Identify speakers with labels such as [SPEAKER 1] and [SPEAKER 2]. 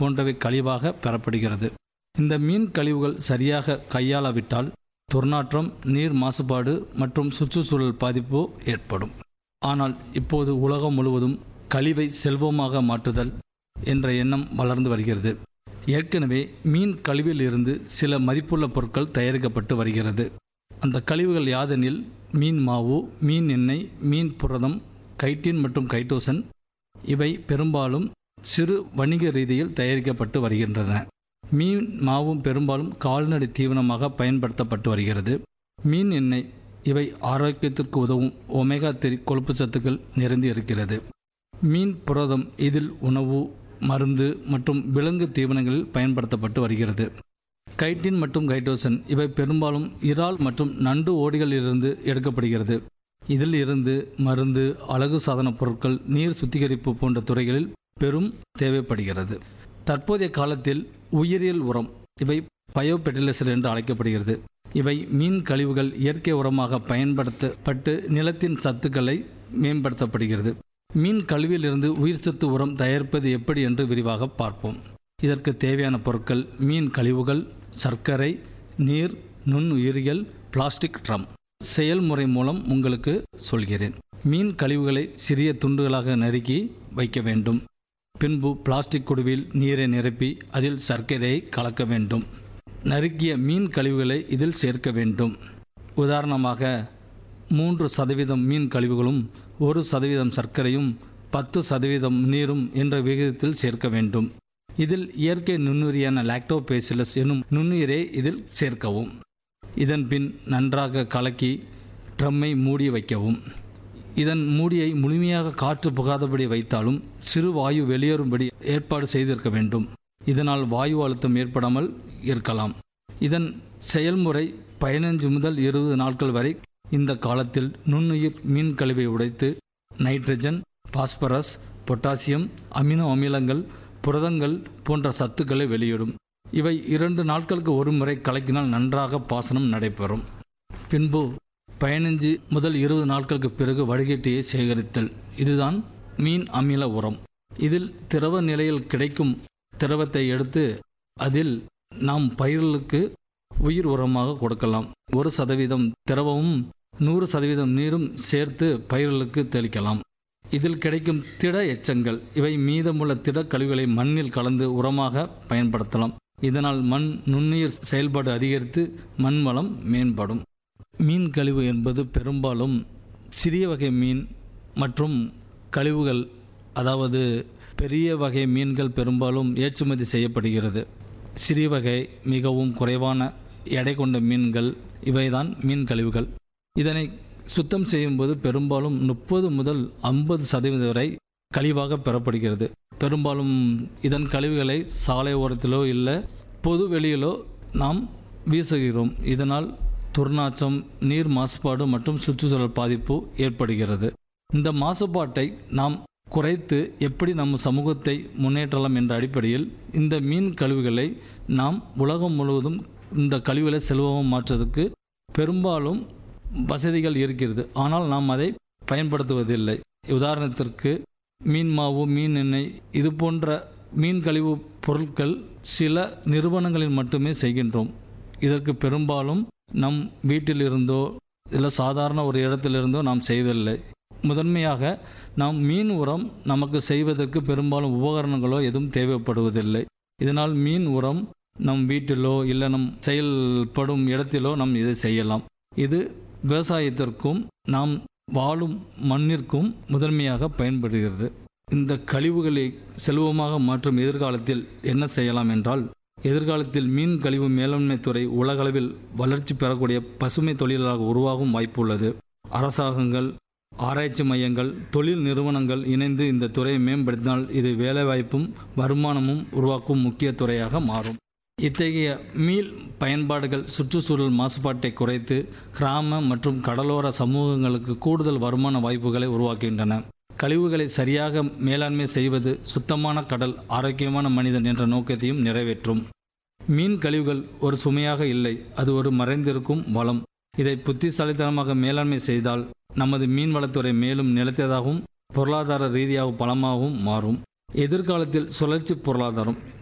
[SPEAKER 1] போன்றவை கழிவாக பெறப்படுகிறது இந்த மீன் கழிவுகள் சரியாக கையாளாவிட்டால் துர்நாற்றம் நீர் மாசுபாடு மற்றும் சுற்றுச்சூழல் பாதிப்பு ஏற்படும் ஆனால் இப்போது உலகம் முழுவதும் கழிவை செல்வமாக மாற்றுதல் என்ற எண்ணம் வளர்ந்து வருகிறது ஏற்கனவே மீன் கழிவில் இருந்து சில மதிப்புள்ள பொருட்கள் தயாரிக்கப்பட்டு வருகிறது அந்த கழிவுகள் யாதெனில் மீன் மாவு மீன் எண்ணெய் மீன் புரதம் கைட்டின் மற்றும் கைட்டோசன் இவை பெரும்பாலும் சிறு வணிக ரீதியில் தயாரிக்கப்பட்டு வருகின்றன மீன் மாவும் பெரும்பாலும் கால்நடை தீவனமாக பயன்படுத்தப்பட்டு வருகிறது மீன் எண்ணெய் இவை ஆரோக்கியத்திற்கு உதவும் ஒமேகா த்ரீ கொழுப்பு சத்துக்கள் நிறைந்து இருக்கிறது மீன் புரதம் இதில் உணவு மருந்து மற்றும் விலங்கு தீவனங்களில் பயன்படுத்தப்பட்டு வருகிறது கைட்டின் மற்றும் கைட்டோசன் இவை பெரும்பாலும் இறால் மற்றும் நண்டு ஓடிகளிலிருந்து எடுக்கப்படுகிறது இதில் இருந்து மருந்து அழகு சாதன பொருட்கள் நீர் சுத்திகரிப்பு போன்ற துறைகளில் பெரும் தேவைப்படுகிறது தற்போதைய காலத்தில் உயிரியல் உரம் இவை பயோபெர்டிலைசர் என்று அழைக்கப்படுகிறது இவை மீன் கழிவுகள் இயற்கை உரமாக பயன்படுத்தப்பட்டு நிலத்தின் சத்துக்களை மேம்படுத்தப்படுகிறது மீன் கழிவிலிருந்து உயிர் சத்து உரம் தயாரிப்பது எப்படி என்று விரிவாக பார்ப்போம் இதற்கு தேவையான பொருட்கள் மீன் கழிவுகள் சர்க்கரை நீர் நுண்ணுயிரிகள் பிளாஸ்டிக் ட்ரம் செயல்முறை மூலம் உங்களுக்கு சொல்கிறேன் மீன் கழிவுகளை சிறிய துண்டுகளாக நறுக்கி வைக்க வேண்டும் பின்பு பிளாஸ்டிக் குடுவில் நீரை நிரப்பி அதில் சர்க்கரையை கலக்க வேண்டும் நறுக்கிய மீன் கழிவுகளை இதில் சேர்க்க வேண்டும் உதாரணமாக மூன்று சதவீதம் மீன் கழிவுகளும் ஒரு சதவீதம் சர்க்கரையும் பத்து சதவீதம் நீரும் என்ற விகிதத்தில் சேர்க்க வேண்டும் இதில் இயற்கை நுண்ணுயிரியான லாக்டோபேசிலஸ் எனும் நுண்ணுயிரை இதில் சேர்க்கவும் இதன் பின் நன்றாக கலக்கி ட்ரம்மை மூடி வைக்கவும் இதன் மூடியை முழுமையாக காற்று புகாதபடி வைத்தாலும் சிறு வாயு வெளியேறும்படி ஏற்பாடு செய்திருக்க வேண்டும் இதனால் வாயு அழுத்தம் ஏற்படாமல் இருக்கலாம் இதன் செயல்முறை பதினஞ்சு முதல் இருபது நாட்கள் வரை இந்த காலத்தில் நுண்ணுயிர் மீன் கழிவை உடைத்து நைட்ரஜன் பாஸ்பரஸ் பொட்டாசியம் அமினோ அமிலங்கள் புரதங்கள் போன்ற சத்துக்களை வெளியிடும் இவை இரண்டு நாட்களுக்கு ஒரு முறை கலக்கினால் நன்றாக பாசனம் நடைபெறும் பின்பு பதினஞ்சு முதல் இருபது நாட்களுக்கு பிறகு வடிகட்டியை சேகரித்தல் இதுதான் மீன் அமில உரம் இதில் திரவ நிலையில் கிடைக்கும் திரவத்தை எடுத்து அதில் நாம் பயிர்களுக்கு உயிர் உரமாக கொடுக்கலாம் ஒரு சதவீதம் திரவமும் நூறு சதவீதம் நீரும் சேர்த்து பயிர்களுக்கு தெளிக்கலாம் இதில் கிடைக்கும் திட எச்சங்கள் இவை மீதமுள்ள திட கழிவுகளை மண்ணில் கலந்து உரமாக பயன்படுத்தலாம் இதனால் மண் நுண்ணுயிர் செயல்பாடு அதிகரித்து மண் வளம் மேம்படும் மீன் கழிவு என்பது பெரும்பாலும் சிறிய வகை மீன் மற்றும் கழிவுகள் அதாவது பெரிய வகை மீன்கள் பெரும்பாலும் ஏற்றுமதி செய்யப்படுகிறது சிறிய வகை மிகவும் குறைவான எடை கொண்ட மீன்கள் இவைதான் மீன் கழிவுகள் இதனை சுத்தம் செய்யும்போது பெரும்பாலும் முப்பது முதல் ஐம்பது சதவீதம் வரை கழிவாக பெறப்படுகிறது பெரும்பாலும் இதன் கழிவுகளை சாலை ஓரத்திலோ இல்லை பொது வெளியிலோ நாம் வீசுகிறோம் இதனால் துர்நாற்றம் நீர் மாசுபாடு மற்றும் சுற்றுச்சூழல் பாதிப்பு ஏற்படுகிறது இந்த மாசுபாட்டை நாம் குறைத்து எப்படி நம்ம சமூகத்தை முன்னேற்றலாம் என்ற அடிப்படையில் இந்த மீன் கழிவுகளை நாம் உலகம் முழுவதும் இந்த கழிவுகளை செல்வமாக மாற்றுவதற்கு பெரும்பாலும் வசதிகள் இருக்கிறது ஆனால் நாம் அதை பயன்படுத்துவதில்லை உதாரணத்திற்கு மீன் மாவு மீன் எண்ணெய் இது போன்ற மீன் கழிவு பொருட்கள் சில நிறுவனங்களில் மட்டுமே செய்கின்றோம் இதற்கு பெரும்பாலும் நம் வீட்டிலிருந்தோ இல்லை சாதாரண ஒரு இடத்திலிருந்தோ நாம் செய்வதில்லை முதன்மையாக நாம் மீன் உரம் நமக்கு செய்வதற்கு பெரும்பாலும் உபகரணங்களோ எதுவும் தேவைப்படுவதில்லை இதனால் மீன் உரம் நம் வீட்டிலோ இல்லை நம் செயல்படும் இடத்திலோ நாம் இதை செய்யலாம் இது விவசாயத்திற்கும் நாம் வாழும் மண்ணிற்கும் முதன்மையாக பயன்படுகிறது இந்த கழிவுகளை செல்வமாக மாற்றும் எதிர்காலத்தில் என்ன செய்யலாம் என்றால் எதிர்காலத்தில் மீன் கழிவு மேலாண்மை துறை உலகளவில் வளர்ச்சி பெறக்கூடிய பசுமை தொழிலாக உருவாகும் வாய்ப்பு உள்ளது அரசாங்கங்கள் ஆராய்ச்சி மையங்கள் தொழில் நிறுவனங்கள் இணைந்து இந்த துறையை மேம்படுத்தினால் இது வேலைவாய்ப்பும் வருமானமும் உருவாக்கும் முக்கிய துறையாக மாறும் இத்தகைய மீள் பயன்பாடுகள் சுற்றுச்சூழல் மாசுபாட்டை குறைத்து கிராம மற்றும் கடலோர சமூகங்களுக்கு கூடுதல் வருமான வாய்ப்புகளை உருவாக்குகின்றன கழிவுகளை சரியாக மேலாண்மை செய்வது சுத்தமான கடல் ஆரோக்கியமான மனிதன் என்ற நோக்கத்தையும் நிறைவேற்றும் மீன் கழிவுகள் ஒரு சுமையாக இல்லை அது ஒரு மறைந்திருக்கும் வளம் இதை புத்திசாலித்தனமாக மேலாண்மை செய்தால் நமது மீன்வளத்துறை மேலும் நிலைத்ததாகவும் பொருளாதார ரீதியாக பலமாகவும் மாறும் எதிர்காலத்தில் சுழற்சி பொருளாதாரம்